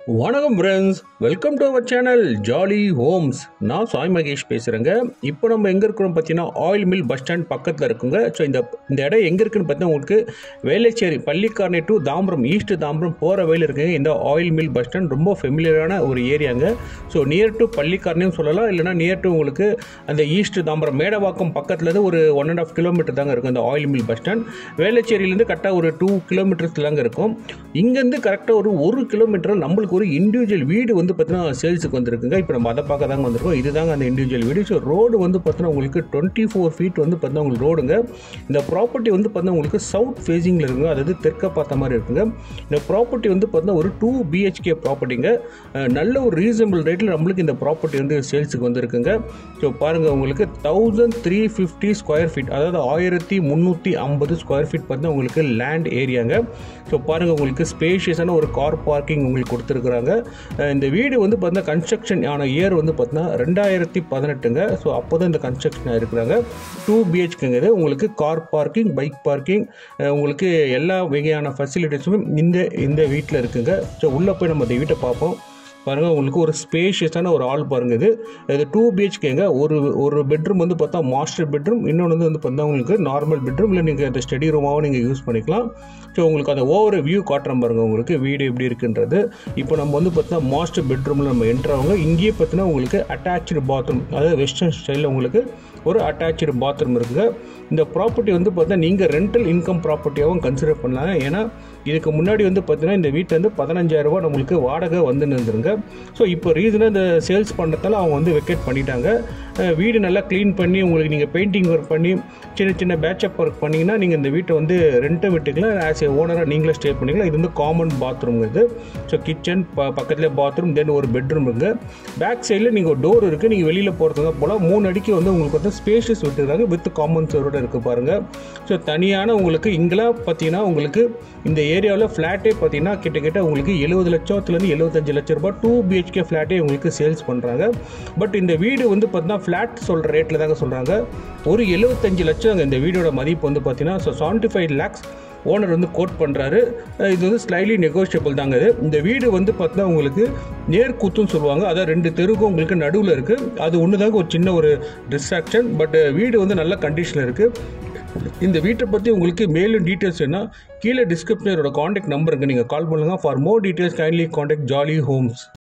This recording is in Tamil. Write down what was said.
வணக்கம் friends welcome to our channel Jolly Homes நான் சாய் மகேஷ் பேசுகிறேங்க இப்போ நம்ம எங்கே இருக்கிறோம் பார்த்தீங்கன்னா ஆயில் மில் பஸ் ஸ்டாண்ட் பக்கத்தில் இருக்குங்க ஸோ இந்த இந்த இடம் எங்கே இருக்குன்னு பார்த்தீங்கன்னா உங்களுக்கு வேலைச்சேரி பள்ளிக்காரணை டு தாம்பரம் ஈஸ்ட் தாம்பரம் போகிற வழியில் இருக்குங்க இந்த ஆயில் மில் பஸ் ஸ்டாண்ட் ரொம்ப ஃபெமிலியரான ஒரு ஏரியாங்க ஸோ நியர் டு பள்ளிக்காரனையும் சொல்லலாம் இல்லைனா நியர் டு உங்களுக்கு அந்த ஈஸ்ட் தாம்பரம் மேடவாக்கம் பக்கத்தில் இருந்து ஒரு ஒன் அண்ட் ஆஃப் கிலோமீட்டர் தாங்க இருக்கும் இந்த ஆயில் மில் பஸ் ஸ்டாண்ட் வேலைச்சேரியிலேருந்து கரெக்டாக ஒரு டூ கிலோமீட்டர்ஸ் தாங்க இருக்கும் இங்கேருந்து கரெக்டாக ஒரு ஒரு கிலோமீட்டர் நம்மளுக்கு ஒரு இண்டிவிஜுவல் வீடு வந்து பார்த்தீங்கன்னா சேல்ஸுக்கு வந்திருக்குங்க இப்போ நம்ம அதை பார்க்க தாங்க வந்திருக்கோம் இதுதாங்க அந்த இண்டிவிஜுவல் வீடு ஸோ ரோடு வந்து பார்த்தீங்கன்னா உங்களுக்கு டுவெண்ட்டி ஃபோர் ஃபீட் வந்து பார்த்தீங்கன்னா உங்களுக்கு ரோடுங்க இந்த ப்ராப்பர்ட்டி வந்து பார்த்தீங்கன்னா உங்களுக்கு சவுத் ஃபேஸிங்கில் இருக்குங்க அதாவது தெற்க பார்த்த மாதிரி இருக்குங்க இந்த ப்ராப்பர்ட்டி வந்து பார்த்தீங்கன்னா ஒரு டூ பிஹெச்கே ப்ராப்பர்ட்டிங்க நல்ல ஒரு ரீசனபிள் ரேட்டில் நம்மளுக்கு இந்த ப்ராப்பர்ட்டி வந்து சேல்ஸுக்கு வந்திருக்குங்க ஸோ பாருங்கள் உங்களுக்கு thousand three fifty square feet அதாவது ஆயிரத்தி முந்நூற்றி ஐம்பது ஸ்கொயர் ஃபீட் பார்த்தீங்கன்னா உங்களுக்கு லேண்ட் ஏரியாங்க ஸோ பாருங்கள் உங்களுக்கு ஸ்பேஷியஸான ஒரு கார் பார்க்கிங் உங்களுக்கு கொடுத்துருக்குறாங்க அஹ் இந்த வீடு வந்து பார்த்தீங்கன்னா கன்ஸ்ட்ரக்ஷன் ஆன இயர் வந்து பார்த்தீங்கன்னா ரெண்டாயிரத்தி பதினெட்டுங்க ஸோ அப்போ தான் இந்த கன்ஸ்ட்ரக்ஷன் ஆகிருக்கிறாங்க டூ பிஹெச்கேங்க இது உங்களுக்கு கார் பார்க்கிங் பைக் பார்க்கிங் உங்களுக்கு எல்லா வகையான ஃபெசிலிட்டிஸும் இந்த இந்த வீட்டில் இருக்குங்க ஸோ உள்ளே போய் நம்ம இந்த வீட்டை பார்ப்போம் பாருங்கள் உங்களுக்கு ஒரு ஸ்பேஷியஸான ஒரு ஆள் பாருங்கள் இது இது டூ பிஹெச்கேங்க ஒரு ஒரு பெட்ரூம் வந்து பார்த்தா மாஸ்டர் பெட்ரூம் இன்னொன்று வந்து வந்து பார்த்தா உங்களுக்கு நார்மல் பெட்ரூம் இல்லை நீங்கள் அந்த ஸ்டடி ரூமாகவும் நீங்கள் யூஸ் பண்ணிக்கலாம் ஸோ உங்களுக்கு அந்த ஓவர் வியூ காட்டுறேன் பாருங்கள் உங்களுக்கு வீடு எப்படி இருக்குன்றது இப்போ நம்ம வந்து பார்த்தா மாஸ்டர் பெட்ரூமில் நம்ம என்ட்ராங்க இங்கேயே பார்த்தீங்கன்னா உங்களுக்கு அட்டாச்சு பாத்ரூம் அதாவது வெஸ்டர்ன் ஸ்டைலில் உங்களுக்கு ஒரு அட்டாச்சு பாத்ரூம் இருக்குங்க இந்த ப்ராப்பர்ட்டி வந்து பார்த்தா நீங்கள் ரெண்டல் இன்கம் ப்ராப்பர்ட்டியாகவும் கன்சிடர் பண்ணலாம் ஏன்னா இதுக்கு முன்னாடி வந்து பார்த்தீங்கன்னா இந்த வீட்டில் வந்து பதினஞ்சாயிரம் ரூபாய் நம்மளுக்கு வாடகை வந்து நின்றுருங்க ஸோ இப்போ ரீசனாக இந்த சேல்ஸ் பண்ணுறதால அவங்க வந்து வெக்கேட் பண்ணிட்டாங்க அஹ் வீடு நல்லா க்ளீன் பண்ணி உங்களுக்கு நீங்கள் பெயிண்டிங் ஒர்க் பண்ணி சின்ன சின்ன பேட்சப் ஒர்க் பண்ணிங்கன்னா நீங்கள் இந்த வீட்டை வந்து ரெண்ட்டை விட்டுக்கலாம் ஆஸ் ஏ ஓனராக நீங்களே ஸ்டே பண்ணிக்கலாம் இது வந்து காமன் பாத்ரூம் இது ஸோ கிச்சன் ப பக்கத்தில் பாத்ரூம் தென் ஒரு பெட்ரூம் இருக்குது பேக் சைடில் நீங்கள் ஒரு டோர் இருக்குது நீங்கள் வெளியில் போகிறதுக்கு போல் மூணு அடிக்கு வந்து உங்களுக்கு வந்து ஸ்பேஷஸ் விட்டுருக்காங்க வித் காமன் சோரோட இருக்குது பாருங்கள் ஸோ தனியான உங்களுக்கு இங்கெல்லாம் பார்த்தீங்கன்னா உங்களுக்கு இந்த ஏரியாவில் ஃப்ளாட்டே பார்த்தீங்கன்னா கிட்டத்தட்ட உங்களுக்கு எழுபது லட்சத்துலேருந்து எழுபத்தஞ்சு லட்ச ரூபாய் டூ பிஹெச்கே ஃப்ளாட்டே உங்களுக்கு சேல்ஸ் பண்ணுறாங்க பட் இந்த வீடு வந்து பார்த்தீங்கன்னா ஃப்ளாட் சொல்கிற ரேட்டில் தாங்க சொல்கிறாங்க ஒரு எழுபத்தஞ்சு லட்சம் இந்த வீடோட மதிப்பு வந்து பார்த்தீங்கன்னா so seventy five lakhs owner வந்து கோட் பண்ணுறாரு இது வந்து ஸ்லைலி நெகோஷியபிள் தாங்க இது இந்த வீடு வந்து பார்த்தீங்கன்னா உங்களுக்கு நேர்குத்துன்னு சொல்லுவாங்க அதான் ரெண்டு தெருக்கும் உங்களுக்கு நடுவில் இருக்குது அது ஒன்று தாங்க ஒரு சின்ன ஒரு டிஸ்ட்ராக்ஷன் பட் வீடு வந்து நல்ல கண்டிஷனில் இருக்குது இந்த வீட்டை பற்றி உங்களுக்கு மேலும் டீட்டெயில்ஸ் வேணா கீழே டிஸ்கிரிப்ஷனோட காண்டாக்ட் நம்பருக்கு நீங்கள் கால் பண்ணுங்கள் for more details kindly contact Jolly Holmes